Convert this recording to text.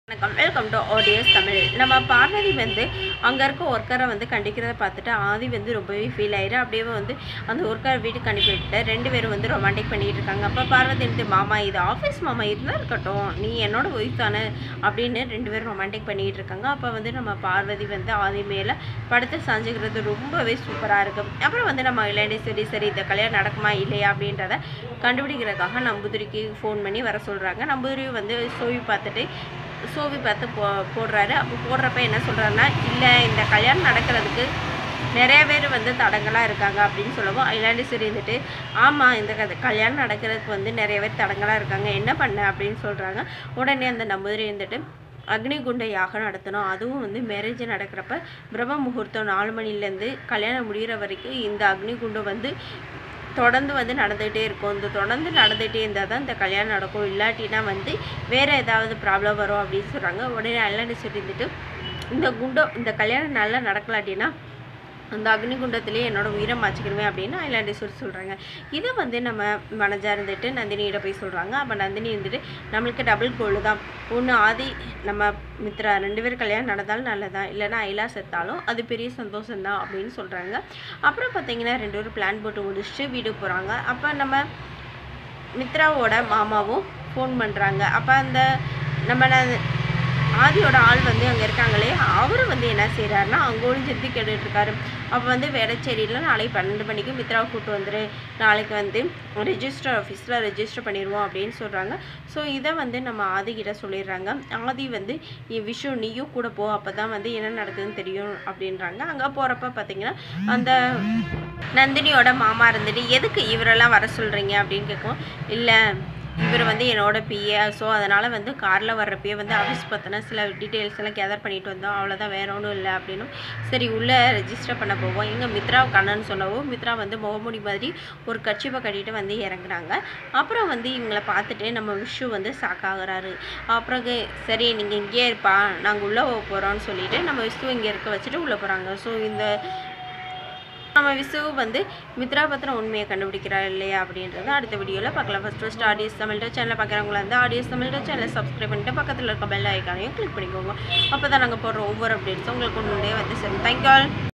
வணக்கம் welcome to ஆடியஸ் Tamil நம்ம பார்வதி வந்து அங்கே இருக்க ஒர்க்கரை வந்து கண்டிக்கிறத பார்த்துட்டு ஆதி வந்து ரொம்பவே ஃபீல் ஆயிரு அப்படியே வந்து அந்த ஒர்க்கரை வீட்டுக்கு அனுப்பிவிட்டு ரெண்டு பேரும் வந்து ரொமான்டிக் பண்ணிட்டு இருக்காங்க அப்போ பார்வதி வந்து மாமா இது ஆஃபீஸ் மாமா இருந்தால் இருக்கட்டும் நீ என்னோட ஒய்ஃப் தானே அப்படின்னு ரெண்டு பேரும் ரொமான்டிக் பண்ணிட்டு இருக்காங்க அப்போ வந்து நம்ம பார்வதி வந்து ஆதி மேலே படுத்து சாஞ்சுக்கிறது ரொம்பவே சூப்பராக இருக்கும் அப்புறம் வந்து நம்ம இளையாண்டி சரி சரி இந்த கல்யாணம் நடக்குமா இல்லையா அப்படின்றத கண்டுபிடிக்கிறதுக்காக நம்புதிரிக்கு ஃபோன் பண்ணி வர சொல்கிறாங்க நம்புதிரி வந்து சோவி பார்த்துட்டு சோவி பார்த்து போ போடுறாரு அப்போ போடுறப்ப என்ன சொல்கிறாருன்னா இல்லை இந்த கல்யாணம் நடக்கிறதுக்கு நிறைய பேர் வந்து தடங்களாக இருக்காங்க அப்படின்னு சொல்லவும் ஐலாண்டேஸ்வரி இருந்துட்டு ஆமாம் இந்த கதை கல்யாணம் நடக்கிறதுக்கு வந்து நிறைய பேர் தடங்களாக இருக்காங்க என்ன பண்ண அப்படின்னு சொல்கிறாங்க உடனே அந்த நம்புதிரி இருந்துட்டு அக்னிகுண்ட யாகம் நடத்தணும் அதுவும் வந்து மேரேஜ் நடக்கிறப்ப பிரம்ம முகூர்த்தம் நாலு மணிலேருந்து கல்யாணம் முடிகிற வரைக்கும் இந்த அக்னிகுண்டம் வந்து தொடர்ந்து வந்து நடந்துகிட்டே இருக்கும் இந்த தொடர்ந்து நடந்துகிட்டே இருந்தால் தான் இந்த கல்யாணம் நடக்கும் இல்லாட்டினா வந்து வேறு ஏதாவது ப்ராப்ளம் வரும் அப்படின்னு சொல்கிறாங்க உடனே ஐலாண்டு சொல்லிட்டு இந்த குண்டம் இந்த கல்யாணம் நல்லா நடக்கலாட்டினா அந்த அக்னிகுண்டத்திலேயே என்னோட உயிரை மாச்சிக்கிடுவேன் அப்படின்னு ஐலாண்டேஸ்வர் சொல்கிறாங்க இதை வந்து நம்ம மனஜா இருந்துட்டு நந்தினியிட போய் சொல்கிறாங்க அப்போ நந்தினி இருந்துட்டு நம்மளுக்கு டபுள் கோல் தான் ஒன்று ஆதி நம்ம மித்ரா ரெண்டு பேரும் கல்யாணம் நடந்தாலும் நல்லதான் இல்லைன்னா ஐலா செத்தாலும் அது பெரிய சந்தோஷம்தான் அப்படின்னு சொல்கிறாங்க அப்புறம் பார்த்தீங்கன்னா ரெண்டு பேரும் பிளான் போட்டு முடிச்சுட்டு வீட்டுக்கு போகிறாங்க அப்போ நம்ம மித்ராவோட மாமாவும் ஃபோன் பண்ணுறாங்க அப்போ அந்த நம்ம ந- ஆதியோட ஆள் வந்து அங்கே இருக்காங்களே அவரும் வந்து என்ன செய்கிறாருன்னா அங்கே ஒளிஞ்சிருந்து கேட்டுட்டு இருக்காரு அப்போ வந்து வேடச்சேரியில் நாளைக்கு பன்னெண்டு மணிக்கு மித்ராவை கூட்டு வந்துரு நாளைக்கு வந்து ரெஜிஸ்டர் ஆஃபீஸில் ரெஜிஸ்டர் பண்ணிடுவோம் அப்படின்னு சொல்கிறாங்க ஸோ இதை வந்து நம்ம ஆதி கிட்ட சொல்லிடுறாங்க ஆதி வந்து "நீ விஷு நீயும் கூட போ அப்போ தான் வந்து என்ன நடக்குதுன்னு தெரியும் அப்படின்றாங்க அங்கே போகிறப்ப பார்த்தீங்கன்னா அந்த நந்தினியோட மாமா இருந்துட்டு எதுக்கு இவரெல்லாம் வர சொல்கிறீங்க அப்படின்னு கேட்கும் இல்லை இவர் வந்து என்னோட பிஏ ஸோ அதனால் வந்து காரில் வர்றப்பயே வந்து ஆஃபீஸ் பற்றின சில டீட்டெயில்ஸ் எல்லாம் கேதர் பண்ணிட்டு வந்தோம் அவ்வளோதான் வேற ஒன்றும் இல்லை அப்படின்னும் சரி உள்ளே ரெஜிஸ்டர் பண்ண போவோம் எங்கள் மித்ராவை கண்ணன்னு சொல்லவும் மித்ரா வந்து முகமுடி மாதிரி ஒரு கட்சிப்பை கட்டிட்டு வந்து இறங்குறாங்க அப்புறம் வந்து இவங்கள பார்த்துட்டு நம்ம விஷு வந்து சாக்காகிறாரு அப்புறம் கு- சரி நீங்கள் இங்கேயே இருப்பா நாங்கள் உள்ளே போக போகிறோம்னு சொல்லிட்டு நம்ம விசு இங்கே இருக்க வச்சுட்டு உள்ளே போகிறாங்க ஸோ இந்த நம்ம விசு வந்து மித்ரா பத்தின உண்மையை கண்டுபிடிக்கிறா இல்லையா அப்படின்றத அடுத்த வீடியோவில் பார்க்கலாம் ஃபர்ஸ்ட் ஃபர்ஸ்ட் ஆடியஸ் தமிழ்ட சேனலை பார்க்குறவங்களா இருந்தால் ஆடியஸ் தமிழ்ட சேனலை சப்ஸ்கிரைப் பண்ணிட்டு பக்கத்தில் இருக்க பெல் ஐக்கானையும் கிளிக் பண்ணிக்கோங்க அப்போ தான் நாங்கள் போடுற ஒவ்வொரு அப்டேட்ஸும் உங்களுக்கு முன்னே வந்து சரி தேங்க்யூ